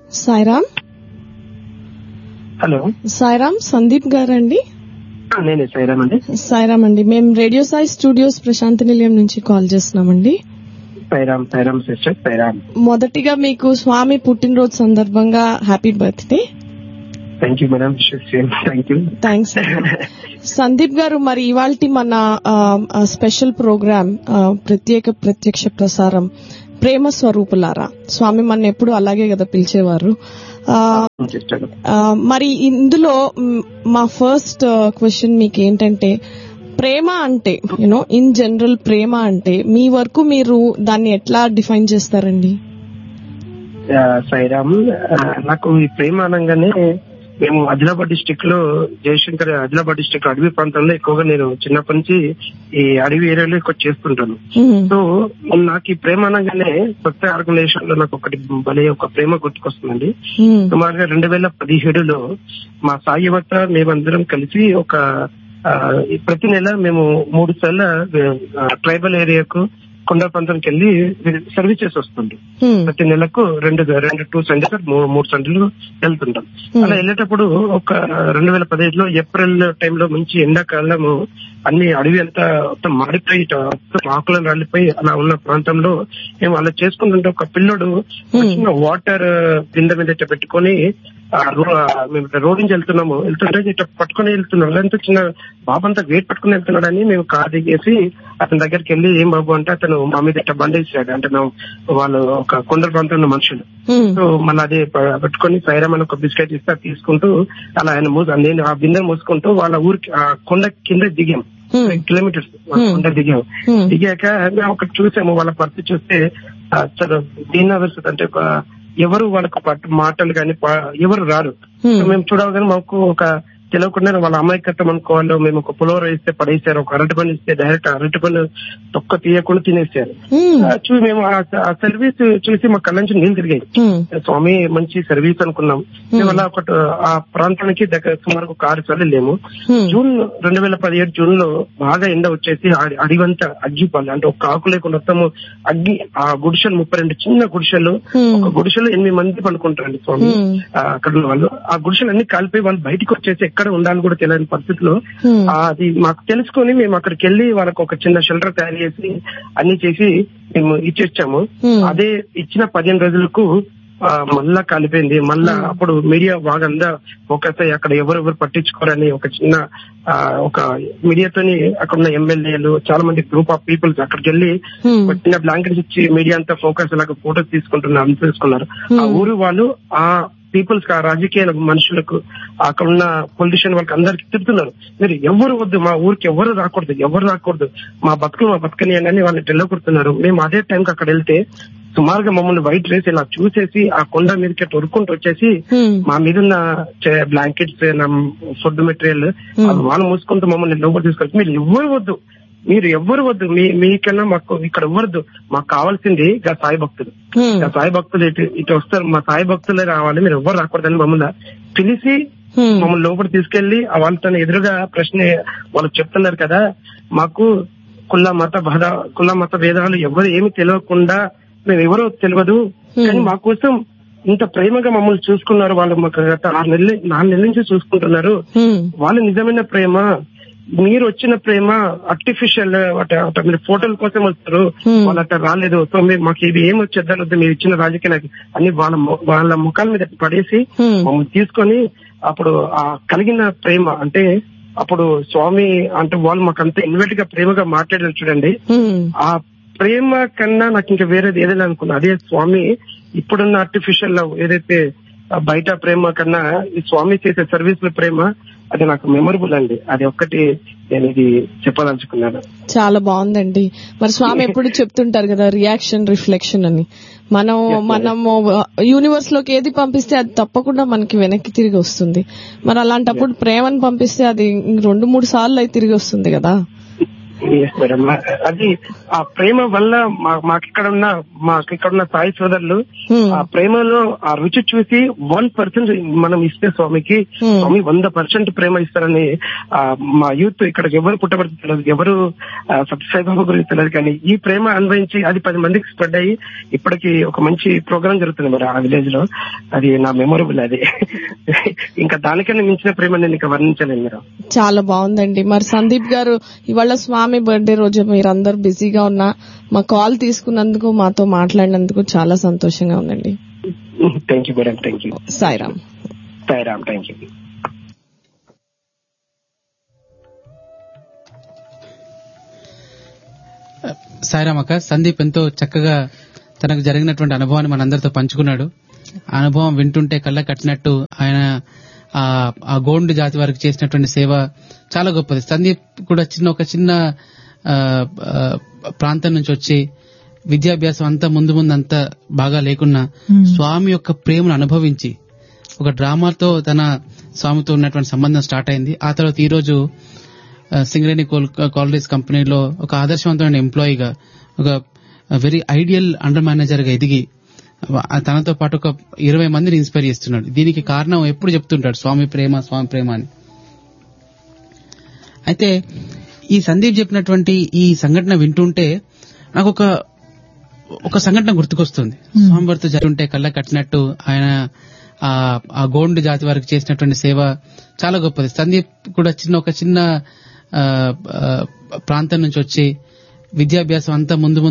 Sairam hello Sairam Sandeep గారండి ఆ, నేనే సైరామ్ అండి సాయిరామ్ అండి మేము రేడియో సాయి స్టూడియోస్ ప్రశాంతి నిలయం నుంచి కాల్ చేస్తున్నామండి సైరామ్ సైరామ్ సిస్టర్ సైరామ్ మొదటిగా మీకు స్వామి పుట్టినరోజు సందర్భంగా happy birthday thank you madam same thank you thanks Sandeep garu మరి ఇవాళ మన ఆ, ఆ, స్పెషల్ ప్రోగ్రామ్ ఆ, ప్రత్యేక ప్రత్యక్ష ప్రసారం ప్రేమ స్వరూపులారా స్వామి మన ఎప్పుడు అలాగే కదా పిలిచేవారు ఆ, సిస్టర్ ఆ, మరి ఇందులో మ్, మా ఫస్ట్ క్వశ్చన్ మీకు ఏంటంటే ప్రేమ అంటే యూనో ఇన్ జనరల్ ప్రేమ అంటే మీ వరకు మీరు దాన్ని ఎట్లా డిఫైన్ చేస్తారండి సైరామ్ ఆ, నాకు ఈ ప్రేమ అనగానే మేము ఆదిలాబాద్ డిస్టిక్ లో జయశంకర్ ఆదిలాబాద్ డిస్టిక్ అడవి ప్రాంతంలో ఎక్కువగా నేను చిన్నప్పటి నుంచి ఈ అడవి ఏరియాలో ఎక్కువ చేస్తుంటాను మ్, సో నాకు ఈ ప్రేమ అనగానే కొత్త ఆర్గనైజేషన్ లో నాకు ఒకటి భలే ఒక ప్రేమ గుర్తుకొస్తుందండి మ్, సుమారుగా రెండు వేల పదిహేడులో మా సాయి యువత మేమందరం కలిసి ఒక ఆ, ఈ ప్రతి నెల మేము మూడు సార్లు ట్రైబల్ ఏరియాకు కొండ ప్రాంతానికి వెళ్ళి సర్వీస్ చేసి వస్తుంటాం మ్, ప్రతి నెలకు రెండు రెండు టూ సండేస్ మూడు మూడు సండేలు వెళ్తుంటాం అలా వెళ్ళేటప్పుడు ఒక రెండు వేల పదిహేడులో ఏప్రిల్ టైంలో మంచి ఎండాకాలము అన్ని అడవి అంతా మొత్తం మాడిపోయి ఇటు మొత్తం ఆకులను రాలిపోయి అలా ఉన్న ప్రాంతంలో మేము అలా చేసుకుంటుంటే ఒక పిల్లడు ఒక చిన్న వాటర్ కింద మీద ఇట్లా పెట్టుకొని ఆ రో- ఆ మేము ఇట్లా రోడ్ నుంచి వెళ్తున్నాము వెళ్తుంటే ఇట్లా పట్టుకొని వెళ్తున్నాడు అంత చిన్న బాబు అంతా వెయిట్ పట్టుకుని వెళ్తున్నాడని మేము కార్ దిగేసి అతని దగ్గరికి వెళ్ళి ఏం బాబు అంటే అతను మా మీద ఇట్లా బండేసాడు అంటే మేము వాళ్ళు ఒక కొండ ప్రాంతంలో మనుషులు మ్, సో మళ్ళీ అదే ప- పెట్టుకొని సైరమ్ అని ఒక బిస్కెట్ ఇస్తా తీసుకుంటూ అలా ఆయన మూ నేను ఆ బిందె మూసుకుంటూ వాళ్ళ ఊరికి ఆ కొండ కింద దిగాం Hmm. కిలోమీటర్స్ కొండ దిగాం Hmm. దిగాక మేము ఒకటి చూసాము వాళ్ళ పరిస్థితి చూస్తే ఆ, చాలా దీనావస్థ అంటే ఒక ఎవరు వాళ్ళకు పట్టు మాటలు కానీ ఎవరు రారు Hmm. సో మేము చూడగానే మాకు ఒక తెలియకుండా వాళ్ళ అమాయకత్వం అనుకోవాలి మేము ఒక పులోర ఇస్తే పడేసారు ఒక అరటి పని ఇస్తే డైరెక్ట్ అరటి పని తొక్క తీయకుండా తినేసారు మ్, ఆ, చూ మేము ఆ ఆ సర్వీస్ చూసి మా కళ్ళ నుంచి నీళ్ళు తిరిగాయి మ్, స్వామి మంచి సర్వీస్ అనుకున్నాం మేము అలా ఒక ఆ ప్రాంతానికి దగ్గర సుమారు ఒక ఆరు సార్లు వెళ్ళాము మ్, జూన్ రెండు వేల పదిహేడు జూన్ లో బాగా ఎండ వచ్చేసి ఆ- అడివంతా అగ్గిపాలు అంటే ఒక ఆకు లేకుండా మొత్తము అగ్గి ఆ గుడిసెలు ముప్పై రెండు చిన్న గుడిసెలు Hmm. ఒక గుడిసెలో ఎనిమిది మంది పడుకుంటారండి స్వామి Hmm. ఆ, అక్కడ ఉన్న వాళ్ళు ఆ గుడిసెలు అన్ని కాలిపోయి వాళ్ళు బయటకు వచ్చేసి ఎక్కడ ఉండాలని కూడా తెలియని పరిస్థితిలో Hmm. ఆ, అది మాకు తెలుసుకొని మేము అక్కడికి వెళ్ళి వాళ్ళకి ఒక చిన్న షెల్టర్ తయారు చేసి అన్ని చేసి మేము ఇచ్చేచ్చాము Hmm. అదే ఇచ్చిన పదిహేను రోజులకు ఆ, మళ్ళా కాలిపోయింది మళ్ళా అప్పుడు మీడియా బాగా అందా ఫోకస్ అయ్యి అక్కడ ఎవరెవరు పట్టించుకోరని ఒక చిన్న ఆ, ఒక మీడియాతోని అక్కడ ఉన్న ఎమ్మెల్యేలు చాలా మంది గ్రూప్ ఆఫ్ పీపుల్స్ అక్కడికి వెళ్ళి Hmm. ఒక చిన్న బ్లాంకెట్స్ ఇచ్చి మీడియా అంతా ఫోకస్ లాగా ఫోటోస్ తీసుకుంటున్నారు అంత తీసుకున్నారు ఆ ఊరు వాళ్ళు ఆ పీపుల్స్ ఆ రాజకీయ మనుషులకు అక్కడ ఉన్న పొలిటీషియన్ వాళ్ళకి అందరికి తిడుతున్నారు మీరు ఎవరు వద్దు మా ఊరికి ఎవరు రాకూడదు ఎవరు రాకూడదు మా బతుకులు మా బతుకని అని వాళ్ళని తెల్లకొడుతున్నారు మేము అదే టైంకి అక్కడ వెళ్తే సుమారుగా మమ్మల్ని వైట్ రేసి ఇలా చూసేసి ఆ కొండ మీదకి ఉరుక్కుంటూ వచ్చేసి Hmm. మా మీద ఉన్న బ్లాంకెట్స్ ఫుడ్ మెటీరియల్ అవి వాళ్ళు మూసుకుంటూ మమ్మల్ని లోపల తీసుకొచ్చి మీరు ఎవ్వరు వద్దు మీరు ఎవ్వరు వద్దు మీ మీకన్నా మాకు ఇక్కడ ఎవ్వరద్దు మాకు కావాల్సింది గా సాయి భక్తులు Hmm. గా సాయి భక్తులు ఇటు ఇటు వస్తారు మా సాయి భక్తులే రావాలి మీరు ఎవ్వరు రాకూడదని మమ్మల్ని పిలిచి Hmm. మమ్మల్ని లోపల తీసుకెళ్లి ఆ వాళ్ళతో ఎదురుగా ప్రశ్న వాళ్ళు చెప్తున్నారు కదా మాకు కుల మత బాధ కుల మత భేదాలు ఎవరు ఏమి తెలియకుండా మేము ఎవరో తెలియదు కానీ మా కోసం ఇంత ప్రేమగా మమ్మల్ని చూసుకున్నారు వాళ్ళు మాకు గత ఆరు నెలలు నాలుగు నెలల నుంచి చూసుకుంటున్నారు Hmm. వాళ్ళ నిజమైన ప్రేమ మీరు వచ్చిన ప్రేమ ఆర్టిఫిషియల్ మీరు ఫోటోల కోసం వస్తారు Hmm. వాళ్ళు అట్లా రాలేదు సో మీరు మాకు ఇది ఏం వచ్చేద్దాం మీరు ఇచ్చిన రాజకీయ నాయకులు అన్ని వాళ్ళ మొ- వాళ్ళ ముఖాల మీద పడేసి Hmm. మమ్మల్ని తీసుకొని అప్పుడు ఆ కలిగిన ప్రేమ అంటే అప్పుడు స్వామి అంటే వాళ్ళు మాకు అంత ఇన్వెట్ గా ప్రేమగా మాట్లాడారు చూడండి Hmm. ఆ ప్రేమ కన్నా నాకు ఇంకా వేరేది ఏదైనా అనుకున్నా అదే స్వామి ఇప్పుడున్న ఆర్టిఫిషియల్ లవ్ ఏదైతే ఆ బయట ప్రేమ కన్నా ఈ స్వామి చేసే సర్వీస్ లో ప్రేమ అది నాకు మెమరబుల్ అండి అది ఒక్కటి నేను ఇది చెప్పదలుచుకున్నాను చాలా బాగుందండి మరి స్వామి ఎప్పుడు చెప్తుంటారు కదా రియాక్షన్ రిఫ్లెక్షన్ అని మనం మనము యూనివర్స్ లోకి ఏది పంపిస్తే అది తప్పకుండా మనకి వెనక్కి తిరిగి వస్తుంది మరి అలాంటప్పుడు ప్రేమను పంపిస్తే అది ఇంక రెండు మూడు సార్లు అయితే తిరిగి వస్తుంది కదా Yes, మేడం అది ఆ ప్రేమ వల్ల మా- మాకిక్కడ ఉన్న మాకిక్కడ ఉన్న సాయి సోదరులు Hmm. ఆ ప్రేమలో ఆ రుచి చూసి వన్ పర్సెంట్ మనం ఇస్తే స్వామికి Hmm. స్వామి వంద పర్సెంట్ ప్రేమ ఇస్తారని ఆ, మా యూత్ ఇక్కడ ఎవరు పుట్టబడితే తెలియదు ఎవరు ఆ, సత్యసాయిబాబా గురించి తెలియదు కానీ ఈ ప్రేమ అన్వయించి అది పది మందికి స్ప్రెడ్ అయ్యి ఇప్పటికి ఒక మంచి ప్రోగ్రామ్ జరుగుతుంది మరి ఆ విలేజ్ లో అది నా మెమొరబుల్ అది ఇంకా దానికన్నా మించిన ప్రేమ నేను ఇంకా వర్ణించలేను మీరు చాలా బాగుందండి మరి సందీప్ గారు ఇవాళ స్వామి బర్త్డే రోజు మీరందరూ బిజీగా ఉన్నా మా కాల్ తీసుకున్నందుకు మాతో మాట్లాడినందుకు చాలా సంతోషంగా ఉందండి thank you madam thank you Sairam Sairam thank you సాయిరామక్క సందీప్ ఎంతో చక్కగా తనకు జరిగినటువంటి అనుభవాన్ని మనందరితో పంచుకున్నాడు ఆ అనుభవం వింటుంటే కళ్ళ కట్టినట్టు ఆయన ఆ ఆ గోండు జాతి వారికి చేసినటువంటి సేవ చాలా గొప్పది సందీప్ కూడా చిన్న ఒక చిన్న ఆ, ఆ, ప్రాంతం నుంచి వచ్చి విద్యాభ్యాసం అంతా ముందు ముందు అంతా బాగా లేకున్నా స్వామి యొక్క ప్రేమను అనుభవించి ఒక డ్రామాతో తన స్వామితో ఉన్నటువంటి సంబంధం స్టార్ట్ అయింది ఆ తర్వాత ఈ రోజు ఆ, సింగరేణి కాలరీస్ కంపెనీలో ఒక ఆదర్శవంతమైన ఎంప్లాయీగా ఒక వెరీ ఐడియల్ అండర్ మేనేజర్ గా ఎదిగి ఆ తనతో పాటు ఒక ఇరవై మందిని ఇన్స్పైర్ చేస్తున్నాడు దీనికి కారణం ఎప్పుడు చెప్తుంటాడు స్వామి ప్రేమ స్వామి ప్రేమ అని అయితే ఈ సందీప్ చెప్పినటువంటి ఈ సంఘటన వింటుంటే నాకు ఒక ఒక సంఘటన గుర్తుకొస్తుంది స్వామివారితో జరుగుంటే కళ్ళ కట్టినట్టు ఆయన ఆ ఆ గోండు జాతి వారికి చేసినటువంటి సేవ చాలా గొప్పది సందీప్ కూడా చిన్న ఒక చిన్న ఆ, ఆ, ప్రాంతం నుంచి వచ్చి విద్యాభ్యాసం అంతా ముందు ముందు